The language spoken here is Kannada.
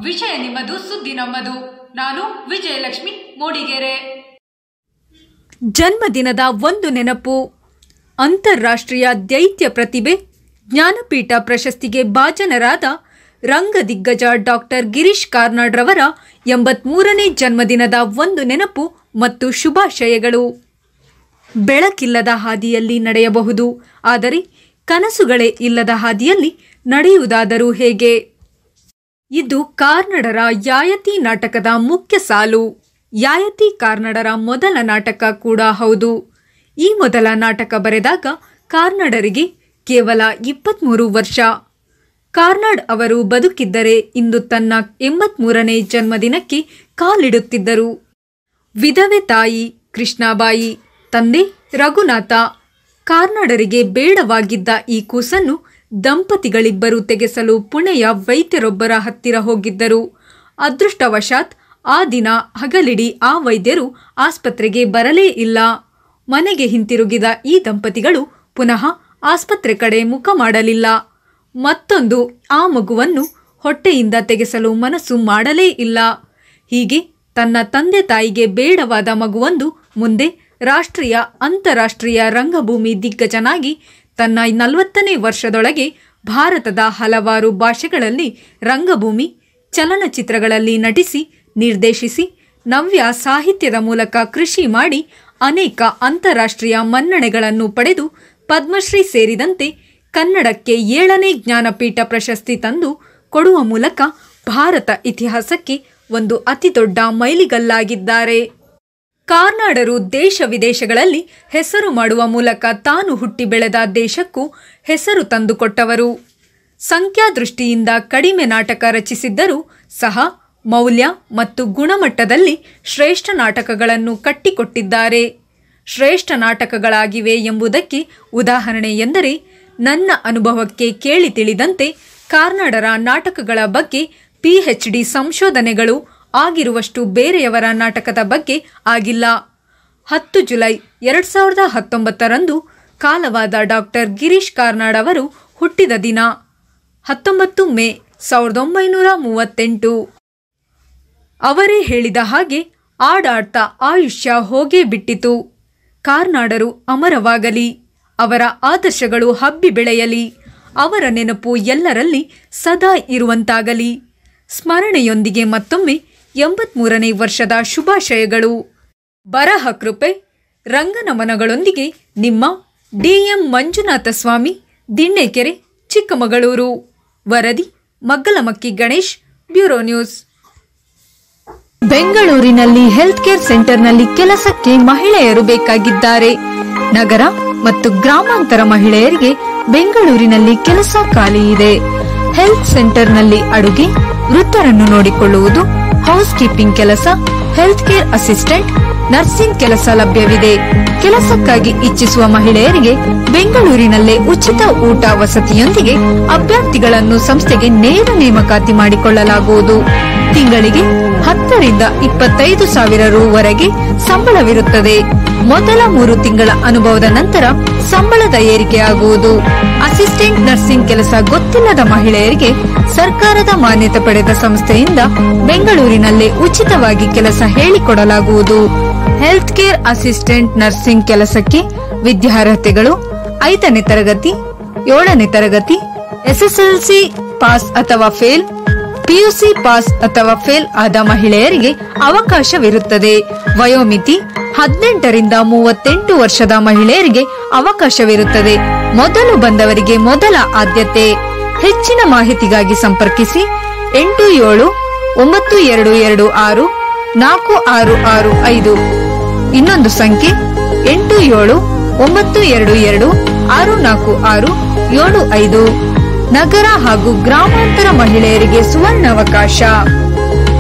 ವಿಷಯ ನಿಮ್ಮದು ಸುದ್ದಿ ನಮ್ಮದು ನಾನು ವಿಜಯಲಕ್ಷ್ಮಿ ಮೂಡಿಗೆರೆ ಜನ್ಮದಿನದ ಒಂದು ನೆನಪು ಅಂತಾರಾಷ್ಟ್ರೀಯ ದೈತ್ಯ ಪ್ರತಿಭೆ ಜ್ಞಾನಪೀಠ ಪ್ರಶಸ್ತಿಗೆ ಭಾಜನರಾದ ರಂಗದಿಗ್ಗಜ ಡಾಕ್ಟರ್ ಗಿರೀಶ್ ಕಾರ್ನಾಡ್ರವರ ಎಂಬತ್ಮೂರನೇ ಜನ್ಮದಿನದ ಒಂದು ನೆನಪು ಮತ್ತು ಶುಭಾಶಯಗಳು ಬೆಳಕಿಲ್ಲದ ಹಾದಿಯಲ್ಲಿ ನಡೆಯಬಹುದು ಆದರೆ ಕನಸುಗಳೇ ಇಲ್ಲದ ಹಾದಿಯಲ್ಲಿ ನಡೆಯುವುದಾದರೂ ಹೇಗೆ ಇದು ಕಾರ್ನಡರ ಯಾಯತಿ ನಾಟಕದ ಮುಖ್ಯ ಸಾಲು ಯಾಯತಿ ಕಾರ್ನಡರ ಮೊದಲ ನಾಟಕ ಕೂಡ ಹೌದು ಈ ಮೊದಲ ನಾಟಕ ಬರೆದಾಗ ಕಾರ್ನಡರಿಗೆ ಕೇವಲ ಇಪ್ಪತ್ತ್ಮೂರು ವರ್ಷ ಕಾರ್ನಾಡ್ ಅವರು ಬದುಕಿದ್ದರೆ ಇಂದು ತನ್ನ ಎಂಬತ್ಮೂರನೇ ಜನ್ಮದಿನಕ್ಕೆ ಕಾಲಿಡುತ್ತಿದ್ದರು ವಿಧವೆ ತಾಯಿ ಕೃಷ್ಣಾಬಾಯಿ ತಂದೆ ರಘುನಾಥ ಕಾರ್ನಾಡರಿಗೆ ಬೇಡವಾಗಿದ್ದ ಈ ಕೂಸನ್ನು ದಂಪತಿಗಳಿಬ್ಬರು ತೆಗೆಸಲು ಪುಣೆಯ ವೈದ್ಯರೊಬ್ಬರ ಹತ್ತಿರ ಹೋಗಿದ್ದರು ಅದೃಷ್ಟವಶಾತ್ ಆ ದಿನ ಹಗಲಿಡಿ ಆ ವೈದ್ಯರು ಆಸ್ಪತ್ರೆಗೆ ಬರಲೇ ಇಲ್ಲ ಮನೆಗೆ ಹಿಂತಿರುಗಿದ ಈ ದಂಪತಿಗಳು ಪುನಃ ಆಸ್ಪತ್ರೆ ಕಡೆ ಮುಖ ಮಾಡಲಿಲ್ಲ ಮತ್ತೊಂದು ಆ ಮಗುವನ್ನು ಹೊಟ್ಟೆಯಿಂದ ತೆಗೆಸಲು ಮನಸ್ಸು ಮಾಡಲೇ ಇಲ್ಲ ಹೀಗೆ ತನ್ನ ತಂದೆ ತಾಯಿಗೆ ಬೇಡವಾದ ಮಗುವೊಂದು ಮುಂದೆ ರಾಷ್ಟ್ರೀಯ ಅಂತಾರಾಷ್ಟ್ರೀಯ ರಂಗಭೂಮಿ ದಿಗ್ಗಜನಾಗಿ ತನ್ನ ನಲವತ್ತನೇ ವರ್ಷದೊಳಗೆ ಭಾರತದ ಹಲವಾರು ಭಾಷೆಗಳಲ್ಲಿ ರಂಗಭೂಮಿ ಚಲನಚಿತ್ರಗಳಲ್ಲಿ ನಟಿಸಿ ನಿರ್ದೇಶಿಸಿ ನವ್ಯ ಸಾಹಿತ್ಯದ ಮೂಲಕ ಕೃಷಿ ಮಾಡಿ ಅನೇಕ ಅಂತಾರಾಷ್ಟ್ರೀಯ ಮನ್ನಣೆಗಳನ್ನು ಪಡೆದು ಪದ್ಮಶ್ರೀ ಸೇರಿದಂತೆ ಕನ್ನಡಕ್ಕೆ ಏಳನೇ ಜ್ಞಾನಪೀಠ ಪ್ರಶಸ್ತಿ ತಂದು ಕೊಡುವ ಮೂಲಕ ಭಾರತ ಇತಿಹಾಸಕ್ಕೆ ಒಂದು ಅತಿದೊಡ್ಡ ಮೈಲಿಗಲ್ಲಾಗಿದ್ದಾರೆ ಕಾರ್ನಾಡರು ದೇಶ ವಿದೇಶಗಳಲ್ಲಿ ಹೆಸರು ಮಾಡುವ ಮೂಲಕ ತಾನು ಹುಟ್ಟಿ ಬೆಳೆದ ದೇಶಕ್ಕೂ ಹೆಸರು ತಂದುಕೊಟ್ಟವರು ಸಂಖ್ಯಾದೃಷ್ಟಿಯಿಂದ ಕಡಿಮೆ ನಾಟಕ ರಚಿಸಿದ್ದರೂ ಸಹ ಮೌಲ್ಯ ಮತ್ತು ಗುಣಮಟ್ಟದಲ್ಲಿ ಶ್ರೇಷ್ಠ ನಾಟಕಗಳನ್ನು ಕಟ್ಟಿಕೊಟ್ಟಿದ್ದಾರೆ ಶ್ರೇಷ್ಠ ನಾಟಕಗಳಾಗಿವೆ ಎಂಬುದಕ್ಕೆ ಉದಾಹರಣೆ ಎಂದರೆ ನನ್ನ ಅನುಭವಕ್ಕೆ ಕೇಳಿ ತಿಳಿದಂತೆ ಕಾರ್ನಾಡರ ನಾಟಕಗಳ ಬಗ್ಗೆ ಪಿಎಚ್ ಡಿ ಸಂಶೋಧನೆಗಳು ಆಗಿರುವಷ್ಟು ಬೇರೆಯವರ ನಾಟಕದ ಬಗ್ಗೆ ಆಗಿಲ್ಲ ಹತ್ತು ಜುಲೈ ಎರಡು ಸಾವಿರದ ಹತ್ತೊಂಬತ್ತರಂದು ಕಾಲವಾದ ಡಾಕ್ಟರ್ ಗಿರೀಶ್ ಕಾರ್ನಾಡ್ ಅವರು ಹುಟ್ಟಿದ ದಿನ ಹತ್ತೊಂಬತ್ತು ಮೇ ಸಾವಿರದ ಒಂಬೈನೂರ ಮೂವತ್ತೆಂಟು ಅವರೇ ಹೇಳಿದ ಹಾಗೆ ಆಡಾಡ್ತಾ ಆಯುಷ್ಯ ಹೋಗೇ ಬಿಟ್ಟಿತು ಕಾರ್ನಾಡರು ಅಮರವಾಗಲಿ ಅವರ ಆದರ್ಶಗಳು ಹಬ್ಬಿ ಬೆಳೆಯಲಿ ಅವರ ನೆನಪು ಎಲ್ಲರಲ್ಲಿ ಸದಾ ಇರುವಂತಾಗಲಿ ಸ್ಮರಣೆಯೊಂದಿಗೆ ಮತ್ತೊಮ್ಮೆ ಎಂಬತ್ಮೂರನೇ ವರ್ಷದ ಶುಭಾಶಯಗಳು ಬರಹ ಕೃಪೆ ರಂಗನಮನಗಳೊಂದಿಗೆ ನಿಮ್ಮ ಡಿಎಂ ಮಂಜುನಾಥ ಸ್ವಾಮಿ ದಿಣ್ಣೆಕೆರೆ ಚಿಕ್ಕಮಗಳೂರು ವರದಿ ಮಗ್ಗಲಮಕ್ಕಿ ಗಣೇಶ್ ಬ್ಯೂರೋ ನ್ಯೂಸ್ ಬೆಂಗಳೂರಿನಲ್ಲಿ ಹೆಲ್ತ್ ಕೇರ್ ಸೆಂಟರ್ನಲ್ಲಿ ಕೆಲಸಕ್ಕೆ ಮಹಿಳೆಯರು ಬೇಕಾಗಿದ್ದಾರೆ ನಗರ ಮತ್ತು ಗ್ರಾಮಾಂತರ ಮಹಿಳೆಯರಿಗೆ ಬೆಂಗಳೂರಿನಲ್ಲಿ ಕೆಲಸ ಖಾಲಿ ಇದೆ ಹೆಲ್ತ್ ಸೆಂಟರ್ನಲ್ಲಿ ಅಡುಗೆ ವೃತ್ತರನ್ನು ನೋಡಿಕೊಳ್ಳುವುದು ಹೌಸ್ ಕೀಪಿಂಗ್ ಕೆಲಸ ಹೆಲ್ತ್ ಕೇರ್ ಅಸಿಸ್ಟೆಂಟ್ ನರ್ಸಿಂಗ್ ಕೆಲಸ ಲಭ್ಯವಿದೆ ಕೆಲಸಕ್ಕಾಗಿ ಇಚ್ಛಿಸುವ ಮಹಿಳೆಯರಿಗೆ ಬೆಂಗಳೂರಿನಲ್ಲೇ ಉಚಿತ ಊಟ ವಸತಿಯೊಂದಿಗೆ ಅಭ್ಯರ್ಥಿಗಳನ್ನು ಸಂಸ್ಥೆಗೆ ನೇರ ನೇಮಕಾತಿ ಮಾಡಿಕೊಳ್ಳಲಾಗುವುದು ತಿಂಗಳಿಗೆ ಹತ್ತರಿಂದ ಇಪ್ಪತ್ತೈದು ಸಾವಿರ ರೂವರೆಗೆ ಸಂಬಳವಿರುತ್ತದೆ ಮೊದಲ ಮೂರು ತಿಂಗಳ ಅನುಭವದ ನಂತರ ಸಂಬಳದ ಏರಿಕೆಯಾಗುವುದು ಅಸಿಸ್ಟೆಂಟ್ ನರ್ಸಿಂಗ್ ಕೆಲಸ ಗೊತ್ತಿಲ್ಲದ ಮಹಿಳೆಯರಿಗೆ ಸರ್ಕಾರದ ಮಾನ್ಯತೆ ಪಡೆದ ಸಂಸ್ಥೆಯಿಂದ ಬೆಂಗಳೂರಿನಲ್ಲೇ ಉಚಿತವಾಗಿ ಕೆಲಸ ಹೇಳಿಕೊಡಲಾಗುವುದು ಹೆಲ್ತ್ ಕೇರ್ ಅಸಿಸ್ಟೆಂಟ್ ನರ್ಸಿಂಗ್ ಕೆಲಸಕ್ಕೆ ವಿದ್ಯಾರ್ಹತೆಗಳು ಐದನೇ ತರಗತಿ ಏಳನೇ ತರಗತಿ ಎಸ್ಎಸ್ಎಲ್ಸಿ ಪಾಸ್ ಅಥವಾ ಫೇಲ್ ಪಿಯುಸಿ ಪಾಸ್ ಅಥವಾ ಫೇಲ್ ಆದ ಮಹಿಳೆಯರಿಗೆ ಅವಕಾಶವಿರುತ್ತದೆ ವಯೋಮಿತಿ ಹದಿನೆಂಟರಿಂದ ಮೂವತ್ತೆಂಟು ವರ್ಷದ ಮಹಿಳೆಯರಿಗೆ ಅವಕಾಶವಿರುತ್ತದೆ ಮೊದಲು ಬಂದವರಿಗೆ ಮೊದಲ ಆದ್ಯತೆ ಹೆಚ್ಚಿನ ಮಾಹಿತಿಗಾಗಿ ಸಂಪರ್ಕಿಸಿ ಎಂಟು ಏಳು ಒಂಬತ್ತು ಎರಡು ಎರಡು ಆರು ನಾಲ್ಕು ಆರು ಆರು ಐದು ಇನ್ನೊಂದು ಸಂಖ್ಯೆ ಎಂಟು ಏಳು ಒಂಬತ್ತು ಎರಡು ಎರಡು ಆರು ನಾಲ್ಕು ಆರು ಏಳು ಐದು ನಗರ ಹಾಗೂ ಗ್ರಾಮಾಂತರ ಮಹಿಳೆಯರಿಗೆ ಸುವರ್ಣಾವಕಾಶ